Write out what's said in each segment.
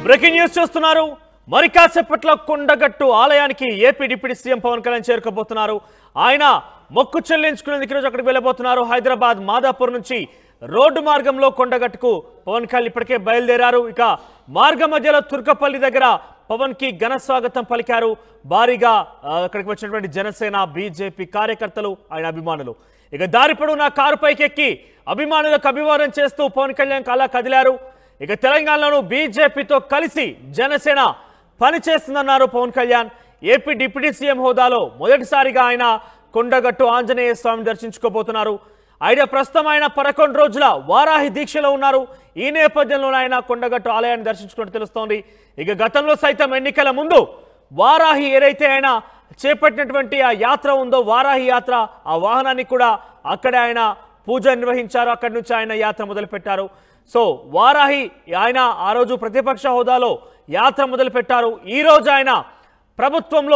Breaking news చూస్తున్నారు మరి కాసేపట్లో కొండగట్టు ఆలయానికి AP deputy CM Pawan Kalyan చేరుకోబోతున్నారు ఆయన మొక్కు చెల్లించుకునేందుకు ఈరోజు అక్కడికి వెళ్ళబోతున్నారు హైదరాబాద్ మాదాపూర్ నుంచి రోడ్డు మార్గంలో కొండగట్టుకు పవన్ కళ్యాణ్ ఇప్పటికే బయలుదేరారు ఇక మార్గ మధ్యలో తుర్కపల్లి దగ్గర పవన్ కి ఘన స్వాగతం పలికారు భారీగా ఆ, అక్కడికి వచ్చినటువంటి జనసేన బీజేపీ కార్యకర్తలు ఆయన అభిమానులు ఇక దారి పొడవునా కారు పైకెక్కి అభిమానులకు అభివాదం చేస్తూ పవన్ కళ్యాణ్ అలా కదిలారు ఇక తెలంగాణలోనూ బీజేపీతో కలిసి జనసేన పనిచేస్తుందన్నారు Pawan Kalyan AP deputy CM హోదాలో మొదటిసారిగా ఆయన కొండగట్టు ఆంజనేయ స్వామిని దర్శించుకోబోతున్నారు ఆయన ప్రస్తుతం ఆయన పదకొండు రోజుల వారాహి దీక్షలో ఉన్నారు ఈ నేపథ్యంలో ఆయన కొండగట్టు ఆలయాన్ని దర్శించుకున్నట్టు తెలుస్తోంది ఇక గతంలో సైతం ఎన్నికల ముందు వారాహి ఏదైతే ఆయన చేపట్టినటువంటి ఆ యాత్ర ఉందో వారాహి యాత్ర ఆ వాహనాన్ని కూడా అక్కడే ఆయన పూజ నిర్వహించారు అక్కడి నుంచి ఆయన యాత్ర మొదలుపెట్టారు సో వారాహి ఆయన ఆ రోజు ప్రతిపక్ష హోదాలో యాత్ర మొదలుపెట్టారు ఈ రోజు ఆయన ప్రభుత్వంలో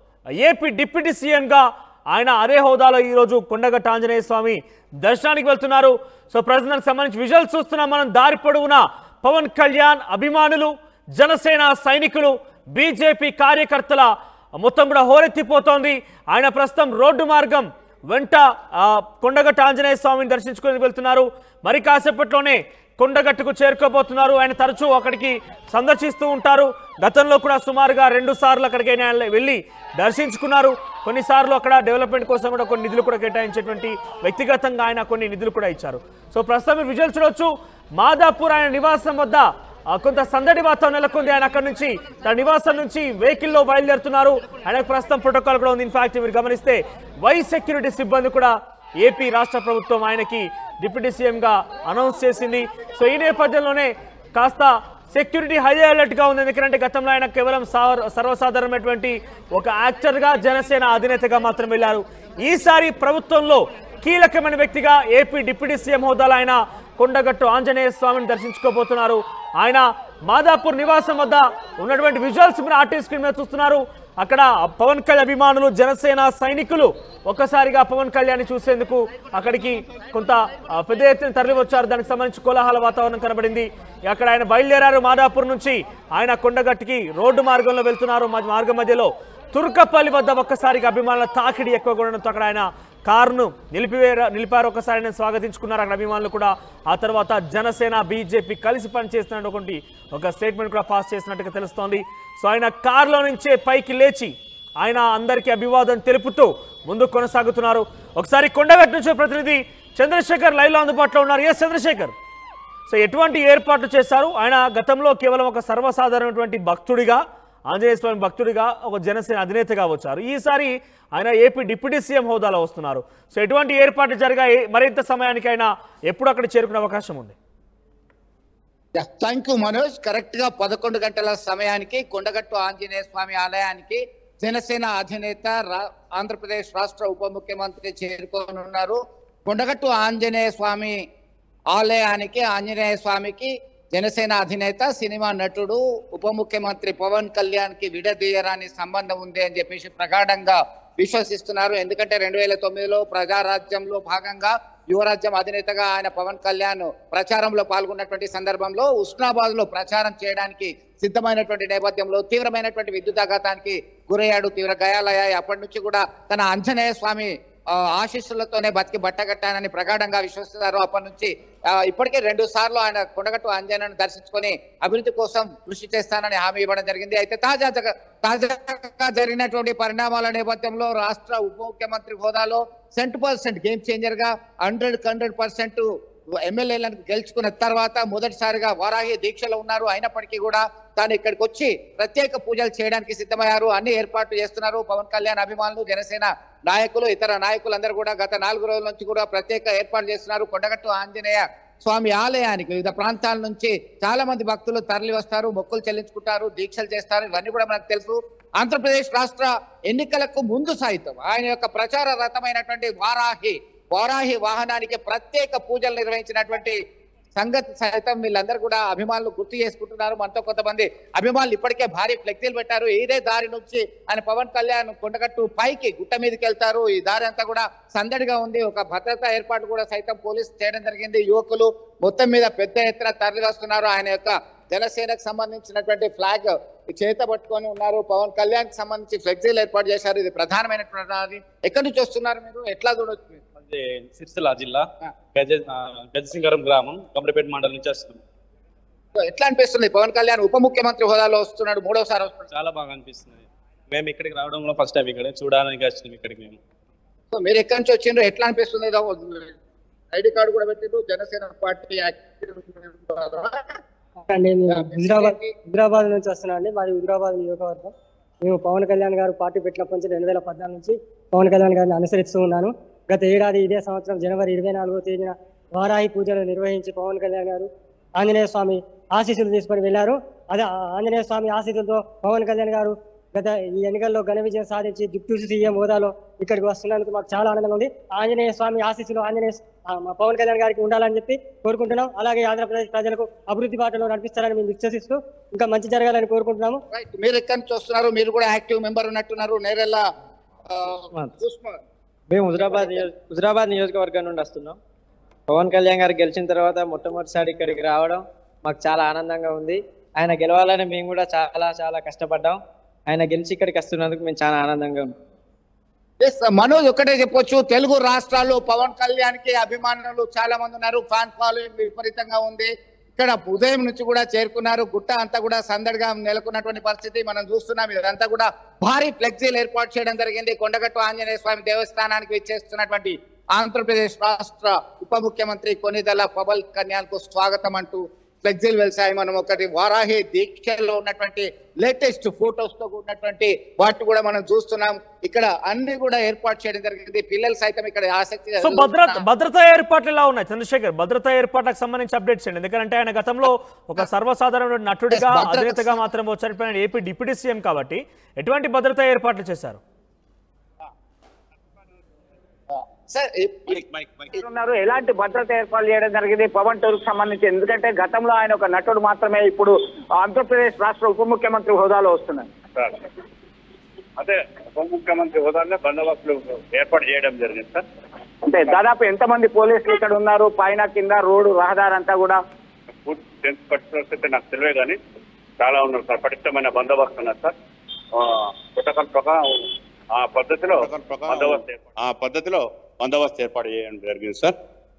ఏపీ డిప్యూటీ సీఎంగా ఆయన అదే హోదాలో ఈరోజు కొండగట్ట ఆంజనేయ స్వామి దర్శనానికి వెళ్తున్నారు సో ప్రజెంట్ దానికి సంబంధించి విజువల్స్ చూస్తున్నాం మనం దారి పొడవునా పవన్ కళ్యాణ్ అభిమానులు జనసేన సైనికులు బీజేపీ కార్యకర్తల మొత్తం కూడా హోరెత్తిపోతోంది ఆయన ప్రస్తుతం రోడ్డు మార్గం వెంట ఆ, కొండగట్ట ఆంజనేయ స్వామిని దర్శించుకుని వెళ్తున్నారు మరి కాసేపట్లోనే కొండగట్టుకు చేరుకోబోతున్నారు ఆయన తరచూ అక్కడికి సందర్శిస్తూ ఉంటారు గతంలో కూడా సుమారుగా రెండు సార్లు అక్కడికి ఆయన వెళ్ళి దర్శించుకున్నారు కొన్నిసార్లు అక్కడ డెవలప్మెంట్ కోసం కూడా కొన్ని నిధులు కూడా కేటాయించేటువంటి వ్యక్తిగతంగా ఆయన కొన్ని నిధులు కూడా ఇచ్చారు సో ప్రస్తుతం మీరు విజువల్ చూడొచ్చు మాదాపూర్ ఆయన నివాసం వద్ద ఆ, కొంత సందడి వాతావరణం నెలకొంది ఆయన అక్కడి నుంచి తన నివాసం నుంచి వెహికల్లో బయలుదేరుతున్నారు ఆయనకు ప్రస్తుతం ప్రోటోకాల్ కూడా ఉంది ఇన్ఫాక్ట్ మీరు గమనిస్తే వై సెక్యూరిటీ సిబ్బంది కూడా ఏపీ రాష్ట్ర ప్రభుత్వం ఆయనకి డిప్యూటీ సీఎంగా అనౌన్స్ చేసింది సో ఈ నేపథ్యంలోనే కాస్త సెక్యూరిటీ హై అలర్ట్ గా ఉంది ఎందుకంటే గతంలో ఆయన కేవలం సార్- సర్వసాధారణమైనటువంటి ఒక యాక్టర్గా జనసేన అధినేతగా మాత్రం వెళ్ళారు ఈసారి ప్రభుత్వంలో కీలకమైన వ్యక్తిగా ఏపీ డిప్యూటీ సీఎం హోదాలో ఆయన కొండగట్టు ఆంజనేయ స్వామిని దర్శించుకోబోతున్నారు ఆయన మాదాపూర్ నివాసం వద్ద ఉన్నటువంటి విజువల్స్ మీరు ఆర్టీ స్క్రీన్ మీద చూస్తున్నారు అక్కడ పవన్ కళ్యాణ్ అభిమానులు జనసేన సైనికులు ఒక్కసారిగా పవన్ కళ్యాణ్ చూసేందుకు అక్కడికి కొంత ఆ, పెద్ద ఎత్తున తరలి వచ్చారు దానికి సంబంధించి కోలాహల వాతావరణం కనబడింది అక్కడ ఆయన బయలుదేరారు మాదాపూర్ నుంచి ఆయన కొండగట్టుకి రోడ్డు మార్గంలో వెళ్తున్నారు మా- మార్గం మధ్యలో తుర్కపల్లి వద్ద ఒక్కసారిగా అభిమానుల తాకిడి ఎక్కువగా ఉండడంతో అక్కడ ఆయన కారును నిలిపివేర నిలిపారు ఒకసారి నేను స్వాగతించుకున్నారు అక్కడ అభిమానులు కూడా ఆ తర్వాత జనసేన బీజేపీ కలిసి పనిచేస్తున్నటువంటి ఒక స్టేట్మెంట్ కూడా పాస్ చేసినట్టుగా తెలుస్తోంది సో ఆయన కారులో నుంచే పైకి లేచి ఆయన అందరికీ అభివాదం తెలుపుతూ ముందుకు కొనసాగుతున్నారు ఒకసారి కొండగట్టు నుంచి ప్రతినిధి చంద్రశేఖర్ లైవ్లో అందుబాటులో ఉన్నారు ఎస్ చంద్రశేఖర్ సో ఎటువంటి ఏర్పాట్లు చేశారు ఆయన గతంలో కేవలం ఒక సర్వసాధారణమైనటువంటి భక్తుడిగా ఆంజనేయ స్వామి భక్తుడిగా ఒక జనసేన అధినేతగా వచ్చారు ఈసారి ఆయన ఏపీ డిప్యూటీ సీఎం హోదాలో వస్తున్నారు సో ఎటువంటి ఏర్పాట్లు జరిగాయి మరింత సమయానికి ఆయన ఎప్పుడు అక్కడ చేరుకునే అవకాశం ఉంది థ్యాంక్ యూ మనోజ్ కరెక్ట్ గా పదకొండు గంటల సమయానికి కొండగట్టు ఆంజనేయ స్వామి ఆలయానికి జనసేన అధినేత రా- ఆంధ్రప్రదేశ్ రాష్ట్ర ఉప ముఖ్యమంత్రి చేరుకోనున్నారు కొండగట్టు ఆంజనేయ స్వామి ఆలయానికి ఆంజనేయ స్వామికి జనసేన అధినేత సినిమా నటుడు ఉప ముఖ్యమంత్రి పవన్ కళ్యాణ్ కి విడదీయరాని సంబంధం ఉంది అని చెప్పేసి ప్రగాఢంగా విశ్వసిస్తున్నారు ఎందుకంటే రెండు వేల తొమ్మిదిలో ప్రజారాజ్యంలో భాగంగా యువరాజ్యం అధినేతగా ఆయన పవన్ కళ్యాణ్ ప్రచారంలో పాల్గొన్నటువంటి సందర్భంలో ఉస్నాబాద్ లో ప్రచారం చేయడానికి సిద్ధమైనటువంటి నేపథ్యంలో తీవ్రమైనటువంటి విద్యుదాఘాతానికి గురయ్యాడు తీవ్ర గాయాలయ్యాయి అప్పటి నుంచి కూడా తన ఆంజనేయ స్వామి ఆ, ఆశీస్సులతోనే బతికి బట్టగట్టానని ప్రగాఢంగా విశ్వసిస్తున్నారు అప్పటి నుంచి ఆ, ఇప్పటికే రెండు సార్లు ఆయన కొండగట్టు ఆంజనేయులను దర్శించుకొని అభివృద్ధి కోసం కృషి చేస్తానని హామీ ఇవ్వడం జరిగింది అయితే తాజా జగ- తాజాగా జరిగినటువంటి పరిణామాల నేపథ్యంలో రాష్ట్ర ఉప ముఖ్యమంత్రి హోదాలో సెంట్ పర్సెంట్ గేమ్ చేంజర్ గా హండ్రెడ్ హండ్రెడ్ పర్సెంట్ ఎమ్మెల్యేలను గెలుచుకున్న తర్వాత మొదటిసారిగా వారాహి దీక్షలో ఉన్నారు అయినప్పటికీ కూడా తాను ఇక్కడికి వచ్చి ప్రత్యేక పూజలు చేయడానికి సిద్ధమయ్యారు అన్ని ఏర్పాట్లు చేస్తున్నారు పవన్ కళ్యాణ్ అభిమానులు జనసేన నాయకులు ఇతర నాయకులందరూ కూడా గత నాలుగు రోజుల నుంచి కూడా ప్రత్యేక ఏర్పాట్లు చేస్తున్నారు కొండగట్టు ఆంజనేయ స్వామి ఆలయానికి వివిధ ప్రాంతాల నుంచి చాలా మంది భక్తులు తరలి వస్తారు మొక్కులు చెల్లించుకుంటారు దీక్షలు చేస్తారు ఇవన్నీ కూడా మనకు తెలుసు ఆంధ్రప్రదేశ్ రాష్ట్ర ఎన్నికలకు ముందు సైతం ఆయన యొక్క ప్రచార రథమైనటువంటి వారాహి వారాహి వాహనానికి ప్రత్యేక పూజలు నిర్వహించినటువంటి సంగతి సైతం వీళ్ళందరూ కూడా అభిమానులు గుర్తు చేసుకుంటున్నారు మనతో కొంతమంది అభిమానులు ఇప్పటికే భారీ ఫ్లెక్సీలు పెట్టారు ఇదే దారి నుంచి ఆయన పవన్ కళ్యాణ్ కొండగట్టు పైకి గుట్ట మీదకి వెళ్తారు ఈ దారి అంతా కూడా సందడిగా ఉంది ఒక భద్రతా ఏర్పాటు కూడా సైతం పోలీసు చేయడం జరిగింది యువకులు మొత్తం మీద పెద్ద ఎత్తున తరలి వస్తున్నారు ఆయన యొక్క జనసేనకు సంబంధించినటువంటి ఫ్లాగ్ చేత పట్టుకొని ఉన్నారు పవన్ కళ్యాణ్ కి సంబంధించి ఫ్లెక్సీలు ఏర్పాటు చేశారు ఇది ప్రధానమైనటువంటి ఎక్కడి నుంచి వస్తున్నారు మీరు ఎట్లా చూడొచ్చు మీరు? అది సిరిసిల్ల జిల్లా ఆ. గజ ఆ, గజసింగరం గ్రామం కొమరపేట మండలం నుంచి వస్తున్నాం సో ఎట్లా అనిపిస్తుంది పవన్ కళ్యాణ్ ఉప ముఖ్యమంత్రి హోదాలో వస్తున్నాడు మూడోసారి వస్తున్నాడు చాలా బాగా అనిపిస్తుంది మేము ఇక్కడికి రావడంలో ఫస్ట్ టైం ఇక్కడ చూడడానికి వచ్చినాం ఇక్కడికి మేము సో మీరు ఎక్కడి నుంచి వచ్చిండ్రు ఎట్లా అనిపిస్తుంది ఏదో ఐడి కార్డు కూడా పెట్టిండ్రు జనసేన పార్టీ యాక్టివ్ అండి మేము హుజరాబాద్ హుజరాబాద్ నుంచి వస్తున్నాం అండి మాది హుజరాబాద్ నియోజకవర్గం మేము పవన్ కళ్యాణ్ గారు పార్టీ పెట్టినప్పటి నుంచి రెండు వేల పద్నాలుగు నుంచి పవన్ కళ్యాణ్ గారిని అనుసరిస్తూ ఉన్నాను గత ఏడాది ఇదే సంవత్సరం జనవరి ఇరవై నాలుగో తేదీన వారాహి పూజలు నిర్వహించి పవన్ కళ్యాణ్ గారు ఆంజనేయ స్వామి ఆశీస్సులు తీసుకొని వెళ్ళారు అదే ఆ ఆంజనేయ స్వామి ఆశీస్సులతో పవన్ కళ్యాణ్ గారు గత ఈ ఎన్నికల్లో ఘన విజయం సాధించి డిప్యూటీ సీఎం హోదాలో ఇక్కడికి వస్తున్నందుకు మాకు చాలా ఆనందంగా ఉంది ఆంజనేయ స్వామి ఆశీస్సులు ఆంజనేయ ఆ, మా పవన్ కళ్యాణ్ గారికి ఉండాలని చెప్పి కోరుకుంటున్నాం అలాగే ఆంధ్రప్రదేశ్ ప్రజలకు అభివృద్ధి బాటలో నడిపిస్తారని మేము విశ్వసిస్తూ ఇంకా మంచి జరగాలని కోరుకుంటున్నాము రైట్ మీరు ఎక్కడి నుంచి వస్తున్నారు మీరు కూడా యాక్టివ్ మెంబర్ ఉన్నట్టున్నారు నేరెళ్ళ ఆ, ఉస్మాన్. మేము హుజరాబాద్ నియోజ హుజరాబాద్ నియోజకవర్గం నుండి వస్తున్నాం పవన్ కళ్యాణ్ గారు గెలిచిన తర్వాత మొట్టమొదటిసారి ఇక్కడికి రావడం మాకు చాలా ఆనందంగా ఉంది ఆయన గెలవాలని మేము కూడా చాలా చాలా కష్టపడ్డాం ఆయన గెలిచి ఇక్కడికి వస్తున్నందుకు మేము చాలా ఆనందంగా ఉన్నాం Yes, మనోజ్ ఒకటే చెప్పొచ్చు తెలుగు రాష్ట్రాల్లో పవన్ కళ్యాణ్ కి అభిమానులు చాలా మంది ఉన్నారు ఫ్యాన్ ఫాలోయింగ్ విపరీతంగా ఉంది ఇక్కడ ఉదయం నుంచి కూడా చేరుకున్నారు గుట్ట అంతా కూడా సందడిగా నెలకొన్నటువంటి పరిస్థితి మనం చూస్తున్నాం ఇదంతా కూడా భారీ ఫ్లెక్సీలు ఏర్పాటు చేయడం జరిగింది కొండగట్టు ఆంజనేయ స్వామి దేవస్థానానికి విచ్చేస్తున్నటువంటి ఆంధ్రప్రదేశ్ రాష్ట్ర ఉప ముఖ్యమంత్రి కొనిదల పవన్ కళ్యాణ్ కు స్వాగతం అంటూ ఫ్లెక్సీలు వెలిసాయి మనం ఒకటి వారాహి దీక్షలో ఉన్నటువంటి లేటెస్ట్ ఫోటోస్ తో ఉన్నటువంటి వాటిని కూడా మనం చూస్తున్నాం ఇక్కడ అన్ని కూడా ఏర్పాటు చేయడం జరిగింది పిల్లలు సైతం ఇక్కడ ఆసక్తిగా సో భద్రత ఎదురుచూస్తున్నారు. భద్రతా ఏర్పాట్లు ఎలా ఉన్నాయి చంద్రశేఖర్ భద్రతా ఏర్పాట్లకు సంబంధించి అప్డేట్స్ అండి ఎందుకంటే ఆయన గతంలో ఒక సర్వసాధారణ నటుడిగా Yes, భద్రత- అధినేతగా మాత్రం చనిపోయిన ఏపీ డిప్యూటీ సీఎం కాబట్టి ఎటువంటి భద్రతా ఏర్పాట్లు చేశారు సార్ ఈ- మైక్ మైక్ మైక్ ఉన్నారు ఎలాంటి భద్రత ఏర్పాటు చేయడం జరిగింది పవన్ టూర్ కు సంబంధించి ఎందుకంటే గతంలో ఆయన ఒక నటుడు మాత్రమే ఇప్పుడు ఆంధ్రప్రదేశ్ రాష్ట్ర ఉప ముఖ్యమంత్రి హోదాలో వస్తున్నారు సార్ అదే ఉప ముఖ్యమంత్రి హోదాలో బందోబస్తులు ఏర్పాటు చేయడం జరిగింది సార్ అంటే దాదాపు ఎంతమంది పోలీసులు ఇక్కడ ఉన్నారు పైన కింద రోడ్డు రహదారి అంతా కూడా పూర్తి టెన్త్ పర్సెంట్ అయితే నాకు తెలివే కానీ చాలా ఉన్నారు సార్ పటిష్టమైన బందోబస్తు ఉన్నారు సార్ ప్రోటోకాల్ ప్రకారం ఆ పద్ధతిలో బందోబస్తు ఏర్పాటు- ఆ పద్ధతిలో బందోబస్తు ఏర్పాటు చేయడం జరిగింది సార్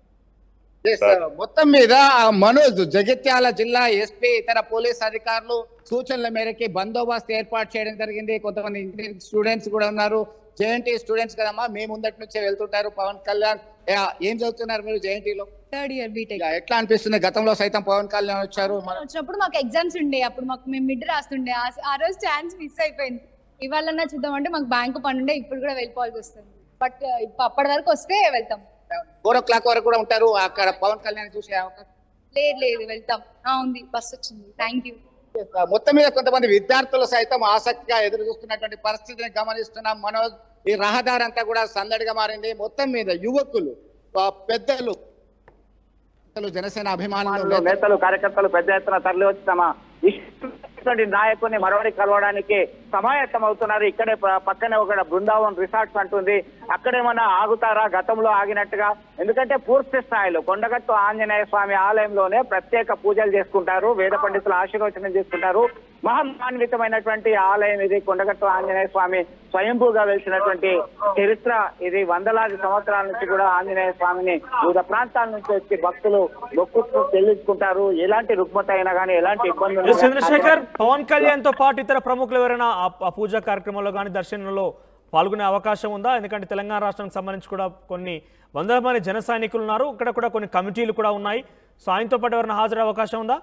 Yes, sir. మొత్తం మీద ఆ మనోజ్ జగిత్యాల జిల్లా ఎస్పీ ఇతర పోలీస్ అధికారులు సూచనల మేరకి బందోబస్తు ఏర్పాటు చేయడం జరిగింది కొంతమంది ఇంజనీరింగ్ స్టూడెంట్స్ కూడా ఉన్నారు జేఎన్టీ స్టూడెంట్స్ కదమ్మా మీ ముందటి నుంచే వెళ్తుంటారు పవన్ కళ్యాణ్ యా, ఏం చదువుతున్నారు మీరు జేఎన్టీలో థర్డ్ ఇయర్ బీటెక్ ఎట్లా అనిపిస్తుంది గతంలో సైతం పవన్ కళ్యాణ్ వచ్చారు మన- వచ్చినప్పుడు మాకు ఎగ్జామ్స్ ఉండే అప్పుడు మాకు మేము మిడ్ రాస్తుండే ఆ- ఆ రోజు ఛాన్స్ మిస్ అయిపోయింది ఇవాళన్నా చూద్దామంటే మాకు బ్యాంకు పని ఉండే ఇప్పుడు కూడా వెళ్ళిపోవాల్సి వస్తుంది బట్ అప్పటి వరకు వస్తే వెళ్తాం ఫోర్ ఓ క్లాక్ వరకు కూడా ఉంటారు అక్కడ పవన్ కళ్యాణ్ చూసే అవకాశం లేదు లేదు వెళ్తాం ఆ, ఉంది బస్ వచ్చింది థ్యాంక్ యూ మొత్తం మీద కొంతమంది విద్యార్థులు సైతం ఆసక్తిగా ఎదురు చూస్తున్నటువంటి పరిస్థితిని గమనిస్తున్నాం మనోజ్ ఈ రహదారి అంతా కూడా సందడిగా మారింది మొత్తం మీద యువకులు ఆ, పెద్దలు పెద్దలు, జనసేన అభిమానులు అభిమానులు నేతలు కార్యకర్తలు పెద్ద ఎత్తున తరలి వచ్చి తమ ఇష్టమైనటువంటి నాయకుని మరొకటి కలవడానికి సమాయత్తం అవుతున్నారు ఇక్కడే ప- పక్కనే ఒక బృందావన్ రిసార్ట్స్ అంటుంది అక్కడేమన్నా ఆగుతారా గతంలో ఆగినట్టుగా ఎందుకంటే పూర్తి స్థాయిలో కొండగట్టు ఆంజనేయ స్వామి ఆలయంలోనే ప్రత్యేక పూజలు చేసుకుంటారు వేద పండితులు ఆశీర్వచనం చేసుకుంటారు మహమాన్వితమైనటువంటి ఆలయం ఇది కొండగట్టు ఆంజనేయ స్వామి స్వయంభూగా వెలిసినటువంటి చరిత్ర ఇది వందలాది సంవత్సరాల నుంచి కూడా ఆంజనేయ స్వామిని వివిధ ప్రాంతాల నుంచి వచ్చి భక్తులు మొక్కుతూ చెల్లించుకుంటారు ఎలాంటి రుగ్మత అయినా కానీ ఎలాంటి ఇబ్బందులు ఎస్ చంద్రశేఖర్ పవన్ కళ్యాణ్ తో పాటు ఇతర ప్రముఖులు ఎవరైనా ఆ- ఆ పూజా కార్యక్రమంలో కానీ దర్శనంలో పాల్గొనే అవకాశం ఉందా ఎందుకంటే తెలంగాణ రాష్ట్రానికి సంబంధించి కూడా కొన్ని వందల మంది జన సైనికులు ఉన్నారు ఇక్కడ కూడా కొన్ని కమిటీలు కూడా ఉన్నాయి సో ఆయనతో పాటు ఎవరైనా హాజరయ్యే అవకాశం ఉందా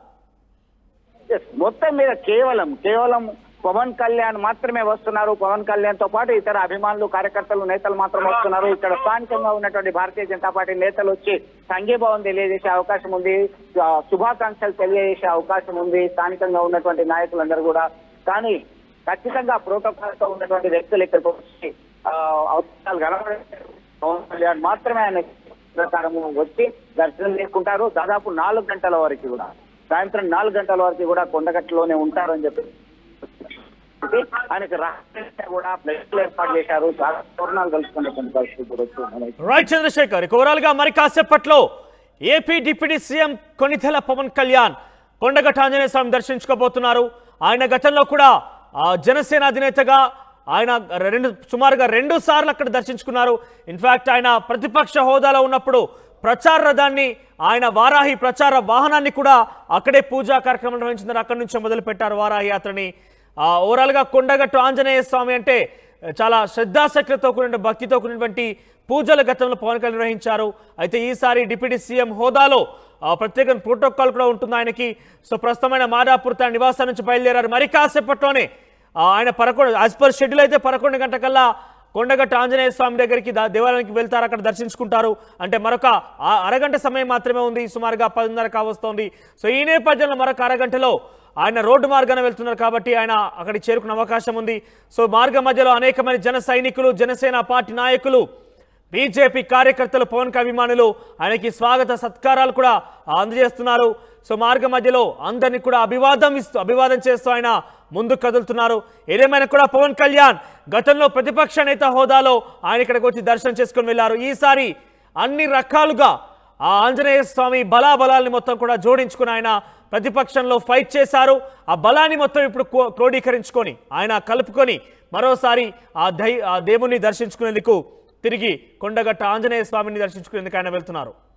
Yes, మొత్తం మీద కేవలం కేవలం పవన్ కళ్యాణ్ మాత్రమే వస్తున్నారు పవన్ కళ్యాణ్ తో పాటు ఇతర అభిమానులు కార్యకర్తలు నేతలు మాత్రం వస్తున్నారు ఇక్కడ స్థానికంగా ఉన్నటువంటి భారతీయ జనతా పార్టీ నేతలు వచ్చి సంఘీభావం తెలియజేసే అవకాశం ఉంది ఆ, శుభాకాంక్షలు తెలియజేసే అవకాశం ఉంది స్థానికంగా ఉన్నటువంటి నాయకులందరూ కూడా కానీ ఖచ్చితంగా ప్రోటోకాల్ తో ఉన్నటువంటి వ్యక్తులు ఇక్కడికి వచ్చి ఆ, అవసరాలు కనబడే పవన్ కళ్యాణ్ మాత్రమే ఆయన ప్రకారం వచ్చి దర్శనం చేసుకుంటారు దాదాపు నాలుగు గంటల వరకు కూడా సాయంత్రం నాలుగు గంటల వరకు కూడా కొండగట్టులోనే ఉంటారని చెప్పి ఆయనకు రహస్యంగా కూడా ప్లేస్లు ఏర్పాటు చేశారు చాలా తోరణాలు కలుసుకునేటువంటి పరిస్థితి కూడా వచ్చింది రైట్ చంద్రశేఖర్ ఇక ఓవరాల్ గా మరి కాసేపట్లో AP deputy CM Konidela Pawan Kalyan Kondagatta Anjaneya Swamy దర్శించుకోబోతున్నారు ఆయన గతంలో కూడా ఆ, జనసేన అధినేతగా ఆయన రెండు సుమారుగా రెండు సార్లు అక్కడ దర్శించుకున్నారు ఇన్ఫాక్ట్ ఆయన ప్రతిపక్ష హోదాలో ఉన్నప్పుడు ప్రచార రథాన్ని ఆయన వారాహి ప్రచార వాహనాన్ని కూడా అక్కడే పూజా కార్యక్రమం నిర్వహించారు అక్కడి నుంచి మొదలు పెట్టారు వారాహి యాత్రని ఆ, ఓవరాల్గా కొండగట్టు ఆంజనేయ స్వామి అంటే చాలా శ్రద్ధాశక్తితో కూడిన భక్తితో కూడినటువంటి పూజలు గతంలో పవన్ కళ్యాణ్ నిర్వహించారు అయితే ఈసారి డిప్యూటీ సీఎం హోదాలో ఆ, ప్రత్యేక ప్రోటోకాల్ కూడా ఉంటుంది ఆయనకి సో ప్రస్తుతమైన మాదాపూర్ తన నివాసం నుంచి బయలుదేరారు మరి కాసేపట్లోనే ఆ, ఆయన పదకొండు యాజ్ పర్ షెడ్యూల్ అయితే పదకొండు గంటకల్లా కొండగట్ట ఆంజనేయ స్వామి దగ్గరికి దా- దేవాలయానికి వెళ్తారు అక్కడ దర్శించుకుంటారు అంటే మరొక ఆ- అరగంట సమయం మాత్రమే ఉంది సుమారుగా పదిన్నర కావస్తోంది సో ఈ నేపథ్యంలో మరొక అరగంటలో ఆయన రోడ్డు మార్గాన వెళ్తున్నారు కాబట్టి ఆయన అక్కడికి చేరుకునే అవకాశం ఉంది సో మార్గ మధ్యలో అనేక మంది జన సైనికులు జనసేన పార్టీ నాయకులు బీజేపీ కార్యకర్తలు పవన్ కళ్యాణ్ అభిమానులు ఆయనకి స్వాగత సత్కారాలు కూడా అందజేస్తున్నారు సో మార్గ మధ్యలో అందరినీ కూడా అభివాదం ఇస్తూ అభివాదం చేస్తూ ఆయన ముందుకు కదులుతున్నారు ఏదేమైనా కూడా పవన్ కళ్యాణ్ గతంలో ప్రతిపక్ష నేత హోదాలో ఆయన ఇక్కడికి వచ్చి దర్శనం చేసుకుని వెళ్ళారు ఈసారి అన్ని రకాలుగా ఆ ఆంజనేయ స్వామి బలాబలాల్ని మొత్తం కూడా జోడించుకుని ఆయన ప్రతిపక్షంలో ఫైట్ చేశారు ఆ బలాన్ని మొత్తం ఇప్పుడు క్రో- క్రోడీకరించుకొని ఆయన కలుపుకొని మరోసారి ఆ దై ఆ దేవుణ్ణి దర్శించుకునేందుకు తిరిగి కొండగట్ట ఆంజనేయ స్వామిని దర్శించుకునేందుకు ఆయన వెళ్తున్నారు